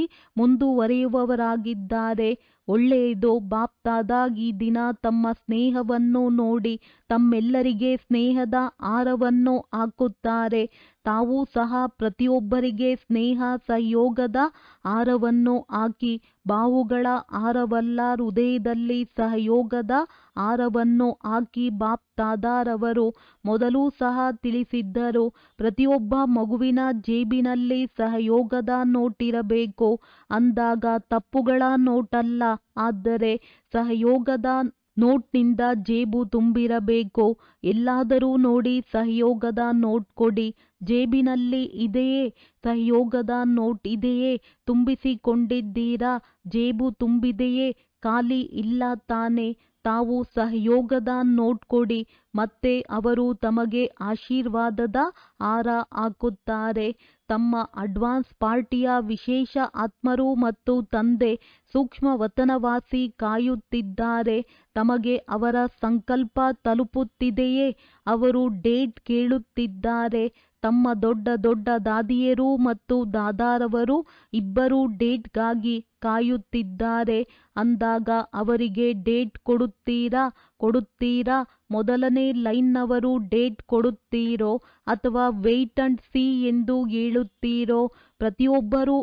ಮುಂದುವರಿಯುವವರಾಗಿದ್ದಾರೆ ಒಳ್ಳೆಯದು ಬಾಪ್ತಾದ ಈ ದಿನ ತಮ್ಮ ಸ್ನೇಹವನ್ನು ನೋಡಿ ತಮ್ಮೆಲ್ಲರಿಗೆ ಸ್ನೇಹದ ಹಾರವನ್ನು ಹಾಕುತ್ತಾರೆ ತಾವು ಸಹ ಪ್ರತಿಯೊಬ್ಬರಿಗೆ ಸ್ನೇಹ ಸಹಯೋಗದ ಹಾರವನ್ನು ಹಾಕಿ ಬಾವುಗಳ ಹಾರವಲ್ಲ ಹೃದಯದಲ್ಲಿ ಸಹಯೋಗದ ಹಾರವನ್ನು ಹಾಕಿ ಬಾಪ್ತಾದಾರವರು ಮೊದಲು ಸಹ ತಿಳಿಸಿದ್ದರು ಪ್ರತಿಯೊಬ್ಬ ಮಗುವಿನ ಜೇಬಿನಲ್ಲಿ ಸಹಯೋಗದ ನೋಟಿರಬೇಕು ಅಂದಾಗ ತಪ್ಪುಗಳ ನೋಟಲ್ಲ ಆದರೆ ಸಹಯೋಗದ ನೋಟ್ನಿಂದ ಜೇಬು ತುಂಬಿರಬೇಕು ಎಲ್ಲಾದರೂ ನೋಡಿ ಸಹಯೋಗದ ನೋಟ್ ಕೊಡಿ ಜೇಬಿನಲ್ಲಿ ಇದೆಯೇ ಸಹಯೋಗದ ನೋಟ್ ಇದೆಯೇ ತುಂಬಿಸಿಕೊಂಡಿದ್ದೀರಾ ಜೇಬು ತುಂಬಿದೆಯೇ ಖಾಲಿ ಇಲ್ಲ ತಾನೆ ತಾವು ಸಹಯೋಗದ ನೋಟ್ ಕೊಡಿ ಮತ್ತೆ ಅವರು ತಮಗೆ ಆಶೀರ್ವಾದದ ಹಾರ ಹಾಕುತ್ತಾರೆ ತಮ್ಮ ಅಡ್ವಾನ್ಸ್ ಪಾರ್ಟಿಯ ವಿಶೇಷ ಆತ್ಮರು ಮತ್ತು ತಂದೆ ಸೂಕ್ಷ್ಮ ವತನವಾಸಿ ಕಾಯುತ್ತಿದ್ದಾರೆ ತಮಗೆ ಅವರ ಸಂಕಲ್ಪ ತಲುಪುತ್ತಿದೆಯೇ ಅವರು ಡೇಟ್ ಕೇಳುತ್ತಿದ್ದಾರೆ ತಮ್ಮ ದೊಡ್ಡ ದೊಡ್ಡ ದಾದಿಯರು ಮತ್ತು ದಾದಾರವರು ಇಬ್ಬರು ಡೇಟ್ಗಾಗಿ ಕಾಯುತ್ತಿದ್ದಾರೆ ಅಂದಾಗ ಅವರಿಗೆ ಡೇಟ್ ಕೊಡುತ್ತೀರಾ ಕೊಡುತ್ತೀರಾ ಮೊದಲನೇ ಲೈನ್ನವರು ಡೇಟ್ ಕೊಡುತ್ತೀರೋ ಅಥವಾ ವೆಯ್ಟ್ ಅಂಡ್ ಸಿ ಎಂದು ಹೇಳುತ್ತೀರೋ ಪ್ರತಿಯೊಬ್ಬರೂ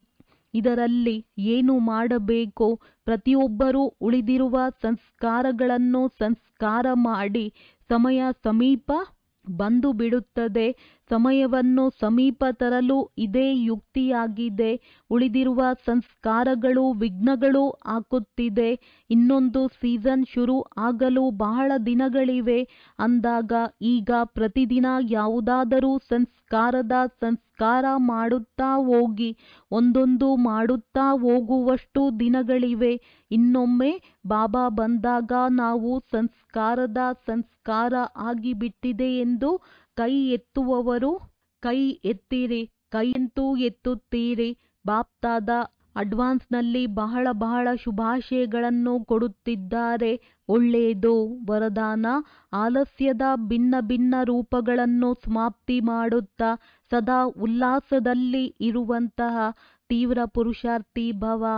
ಇದರಲ್ಲಿ ಏನು ಮಾಡಬೇಕು ಪ್ರತಿಯೊಬ್ಬರೂ ಉಳಿದಿರುವ ಸಂಸ್ಕಾರಗಳನ್ನು ಸಂಸ್ಕಾರ ಮಾಡಿ ಸಮಯ ಸಮೀಪ ಬಂದು ಬಿಡುತ್ತದೆ ಸಮಯವನ್ನು ಸಮೀಪ ತರಲು ಇದೇ ಯುಕ್ತಿಯಾಗಿದೆ ಉಳಿದಿರುವ ಸಂಸ್ಕಾರಗಳು ವಿಘ್ನಗಳು ಹಾಕುತ್ತಿದೆ ಇನ್ನೊಂದು ಸೀಸನ್ ಶುರು ಆಗಲು ಬಹಳ ದಿನಗಳಿವೆ ಅಂದಾಗ ಈಗ ಪ್ರತಿದಿನ ಯಾವುದಾದರೂ ಸಂಸ್ಕಾರದ ಸಂಸ್ಕಾರ ಮಾಡುತ್ತಾ ಹೋಗಿ ಒಂದೊಂದು ಮಾಡುತ್ತಾ ಹೋಗುವಷ್ಟು ದಿನಗಳಿವೆ ಇನ್ನೊಮ್ಮೆ ಬಾಬಾ ಬಂದಾಗ ನಾವು ಸಂಸ್ಕಾರದ ಸಂಸ್ಕಾರ ಆಗಿಬಿಟ್ಟಿದೆ ಎಂದು ಕೈ ಎತ್ತುವವರು ಕೈ ಎತ್ತಿರಿ ಕೈಯಂತೂ ಎತ್ತುತ್ತೀರಿ ಬಾಪ್ತಾದ ಅಡ್ವಾನ್ಸ್ನಲ್ಲಿ ಬಹಳ ಬಹಳ ಶುಭಾಶಯಗಳನ್ನು ಕೊಡುತ್ತಿದ್ದಾರೆ ಒಳ್ಳೆಯದು ವರದಾನ ಆಲಸ್ಯದ ಭಿನ್ನ ಭಿನ್ನ ರೂಪಗಳನ್ನು ಸಮಾಪ್ತಿ ಮಾಡುತ್ತಾ ಸದಾ ಉಲ್ಲಾಸದಲ್ಲಿ ಇರುವಂತಹ ತೀವ್ರ ಪುರುಷಾರ್ಥಿ ಭವ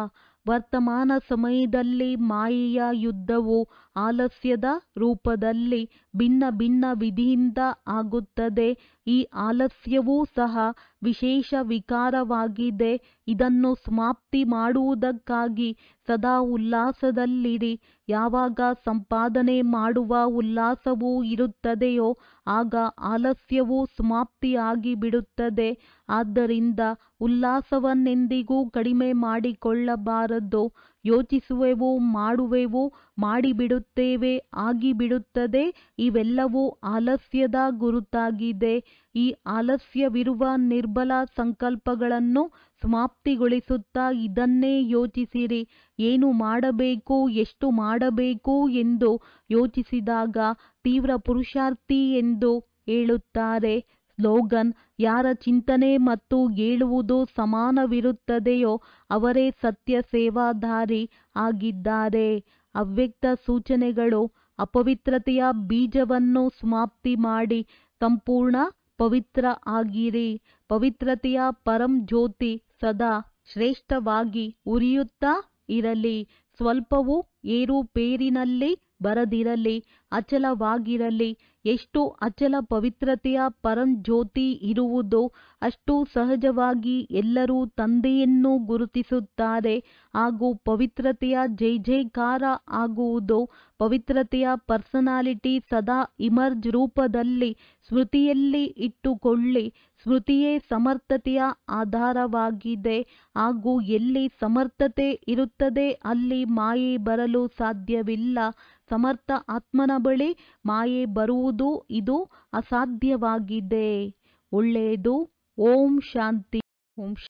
ವರ್ತಮಾನ ಸಮಯದಲ್ಲಿ ಮಾಯೆಯ ಯುದ್ಧವು ಆಲಸ್ಯದ ರೂಪದಲ್ಲಿ ಭಿನ್ನ ಭಿನ್ನ ವಿಧಿಯಿಂದ ಆಗುತ್ತದೆ ಈ ಆಲಸ್ಯವೂ ಸಹ ವಿಶೇಷ ವಿಕಾರವಾಗಿದೆ ಇದನ್ನು ಸಮಾಪ್ತಿ ಮಾಡುವುದಕ್ಕಾಗಿ ಸದಾ ಉಲ್ಲಾಸದಲ್ಲಿರಿ ಯಾವಾಗ ಸಂಪಾದನೆ ಮಾಡುವ ಉಲ್ಲಾಸವು ಇರುತ್ತದೆಯೋ ಆಗ ಆಲಸ್ಯವು ಸಮಾಪ್ತಿಯಾಗಿ ಬಿಡುತ್ತದೆ ಆದ್ದರಿಂದ ಉಲ್ಲಾಸವನ್ನೆಂದಿಗೂ ಕಡಿಮೆ ಮಾಡಿಕೊಳ್ಳಬಾರದು ಯೋಚಿಸುವೆವು ಮಾಡುವೆವು ಮಾಡಿಬಿಡುತ್ತೇವೆ ಆಗಿಬಿಡುತ್ತದೆ ಇವೆಲ್ಲವೂ ಆಲಸ್ಯದ ಗುರುತಾಗಿದೆ ಈ ಆಲಸ್ಯವಿರುವ ನಿರ್ಬಲ ಸಂಕಲ್ಪಗಳನ್ನು ಸಮಾಪ್ತಿಗೊಳಿಸುತ್ತಾ ಇದನ್ನೇ ಯೋಚಿಸಿರಿ ಏನು ಮಾಡಬೇಕು ಎಷ್ಟು ಮಾಡಬೇಕು ಎಂದು ಯೋಚಿಸಿದಾಗ ತೀವ್ರ ಪುರುಷಾರ್ಥಿ ಎಂದು ಹೇಳುತ್ತಾರೆ ಸ್ಲೋಗನ್ ಯಾರ ಚಿಂತನೆ ಮತ್ತು ಹೇಳುವುದು ಸಮಾನವಿರುತ್ತದೆಯೋ ಅವರೇ ಸತ್ಯ ಸೇವಾದಾರಿ ಆಗಿದ್ದಾರೆ ಅವ್ಯಕ್ತ ಸೂಚನೆಗಳು ಅಪವಿತ್ರತೆಯ ಬೀಜವನ್ನು ಸಮಾಪ್ತಿ ಮಾಡಿ ಸಂಪೂರ್ಣ ಪವಿತ್ರ ಆಗಿರಿ ಪವಿತ್ರತೆಯ ಪರಂ ಜ್ಯೋತಿ ಸದಾ ಶ್ರೇಷ್ಠವಾಗಿ ಉರಿಯುತ್ತಾ ಇರಲಿ ಸ್ವಲ್ಪವೂ ಏರುಪೇರಿನಲ್ಲಿ ಬರದಿರಲಿ ಅಚಲವಾಗಿರಲಿ ಎಷ್ಟು ಅಚಲ ಪವಿತ್ರತೆಯ ಪರಂ ಜ್ಯೋತಿ ಇರುವುದೋ ಅಷ್ಟು ಸಹಜವಾಗಿ ಎಲ್ಲರೂ ತಂದೆಯನ್ನು ಗುರುತಿಸುತ್ತಾರೆ ಹಾಗೂ ಪವಿತ್ರತೆಯ ಜೈ ಜೈಕಾರ ಆಗುವುದು ಪವಿತ್ರತೆಯ ಪರ್ಸನಾಲಿಟಿ ಸದಾ ಇಮರ್ಜ್ ರೂಪದಲ್ಲಿ ಸ್ಮೃತಿಯಲ್ಲಿ ಇಟ್ಟುಕೊಳ್ಳಿ ಸ್ಮೃತಿಯೇ ಸಮರ್ಥತೆಯ ಆಧಾರವಾಗಿದೆ ಹಾಗೂ ಎಲ್ಲಿ ಸಮರ್ಥತೆ ಇರುತ್ತದೆ ಅಲ್ಲಿ ಮಾಯೆ ಬರಲು ಸಾಧ್ಯವಿಲ್ಲ ಸಮರ್ಥ ಆತ್ಮನ ಬಳಿ ಮಾಯೆ ಬರುವುದು ಇದು ಅಸಾಧ್ಯವಾಗಿದೆ ಒಳ್ಳೆಯದು ಓಂ ಶಾಂತಿ ಓಂ